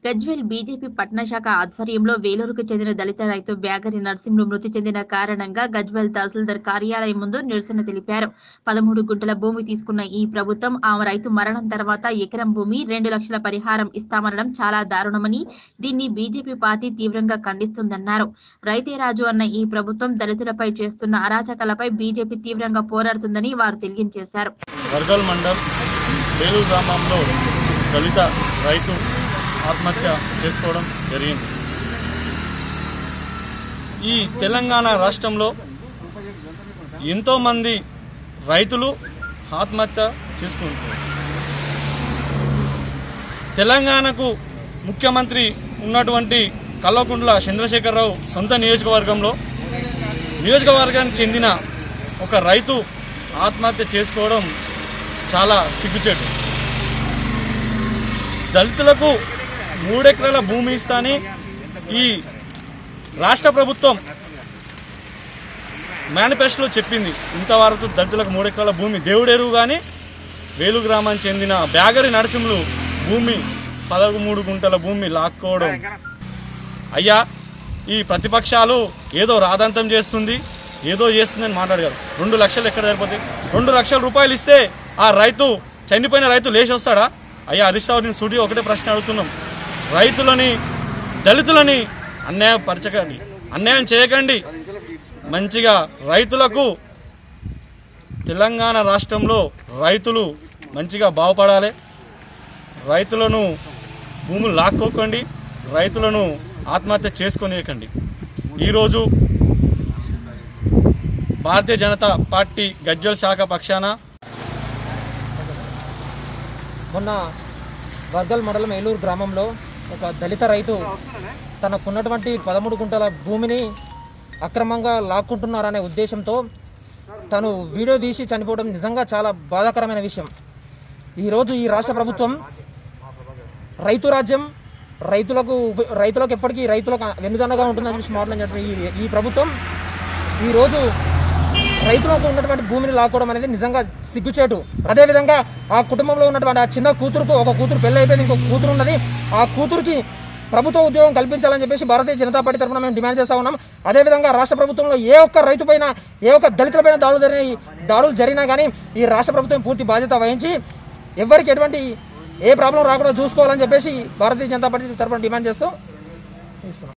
Gajwel BJP పట్న శాఖ ఆధ్వర్యంలో వేలూరుకు చెందిన దళిత రైతు బ్యాగరి నర్సింహులు మృతి చెందిన కారణంగా గజ్వేల్ తహసీల్దార్ కార్యాలయం ముందు నిరసన తెలిపారు పదమూడు గుంటల భూమి తీసుకున్న ఈ ప్రభుత్వం ఆ రైతు మరణం తర్వాత ఎకరం భూమి రెండు లక్షల పరిహారం ఇస్తామనడం చాలా దారుణమని దీన్ని బీజేపీ పార్టీ తీవ్రంగా ఖండిస్తుందన్నారు రైతే రాజు అన్న ఈ ప్రభుత్వం దళితులపై చేస్తున్న అరాచకాలపై బీజేపీ తీవ్రంగా పోరాడుతుందని వారు తెలియజేశారు వర్గల్ మండల్ వేలూరు గ్రామంలో దళిత రైతు ఆత్మహత్య చేసుకోవడం జరిగింది ఈ తెలంగాణ రాష్ట్రంలో ఎంతోమంది రైతులు ఆత్మహత్య చేసుకుంటారు తెలంగాణకు ముఖ్యమంత్రి ఉన్నటువంటి కల్వకుంట్ల చంద్రశేఖరరావు సొంత నియోజకవర్గంలో నియోజకవర్గానికి చెందిన ఒక రైతు ఆత్మహత్య చేసుకోవడం చాలా సిగ్గుచేటు దళితులకు మూడెకరాల భూమి ఇస్తాని ఈ రాష్ట్ర ప్రభుత్వం మేనిఫెస్టోలో చెప్పింది ఇంతవరకు దళితులకు మూడెకరాల భూమి దేవుడెరువు కానీ వేలు గ్రామానికి చెందిన బ్యాగరి నరసింహులు భూమి పదమూడు గుంటల భూమి లాక్కోవడం అయ్యా ఈ ప్రతిపక్షాలు ఏదో రాదంతం చేస్తుంది ఏదో చేస్తుందని మాట్లాడారు రెండు లక్షలు ఎక్కడ సరిపోతాయి రెండు లక్షల రూపాయలు ఇస్తే ఆ రైతు చనిపోయిన రైతు లేచి వస్తాడా అయ్యా హరీష్ రావు నేను సూటి ఒకటే ప్రశ్న అడుగుతున్నాం రైతులని దళితులని అన్యాయపరచకండి అన్యాయం చేయకండి మంచిగా రైతులకు తెలంగాణ రాష్ట్రంలో రైతులు మంచిగా బాగుపడాలి రైతులను భూములు లాక్కోకండి రైతులను ఆత్మహత్య చేసుకొనియకండి ఈరోజు భారతీయ జనతా పార్టీ గజ్వల్ శాఖ పక్షాన మొన్న వర్గల్ మండలం ఏలూరు గ్రామంలో ఒక దళిత రైతు తనకున్నటువంటి పదమూడు గుంటల భూమిని అక్రమంగా లాక్కుంటున్నారనే ఉద్దేశంతో తను వీడియో తీసి చనిపోవడం నిజంగా చాలా బాధాకరమైన విషయం ఈరోజు ఈ రాష్ట్ర ప్రభుత్వం రైతు రాజ్యం రైతులకు ఉప- రైతులకు ఎప్పటికీ రైతులకు వెన్నుదన్నగా ఉంటుందని చెప్పి మాట్లాడిన ఈ ఈ ప్రభుత్వం ఈరోజు రైతులకు ఉన్నటువంటి భూమిని లాక్కోవడం అనేది నిజంగా సిగ్గుచేటు అదేవిధంగా ఆ కుటుంబంలో ఉన్నటువంటి ఆ చిన్న కూతురుకు ఒక కూతురు పెళ్లి అయిపోయింది ఇంకొక కూతురు ఉన్నది ఆ కూతురుకి ప్రభుత్వ ఉద్యోగం కల్పించాలని చెప్పేసి భారతీయ జనతా పార్టీ తరఫున మేము డిమాండ్ చేస్తా ఉన్నాం అదేవిధంగా రాష్ట్ర ప్రభుత్వంలో ఏ ఒక్క రైతు పైన ఏ ఒక్క దళితులపైన దాడులు జరిగిన దాడులు జరిగినా కానీ ఈ రాష్ట్ర ప్రభుత్వం పూర్తి బాధ్యత వహించి ఎవరికి ఎటువంటి ఏ ప్రాబ్లం రాకుండా చూసుకోవాలని చెప్పేసి భారతీయ జనతా పార్టీ తరఫున డిమాండ్ చేస్తూ ఇస్తున్నాం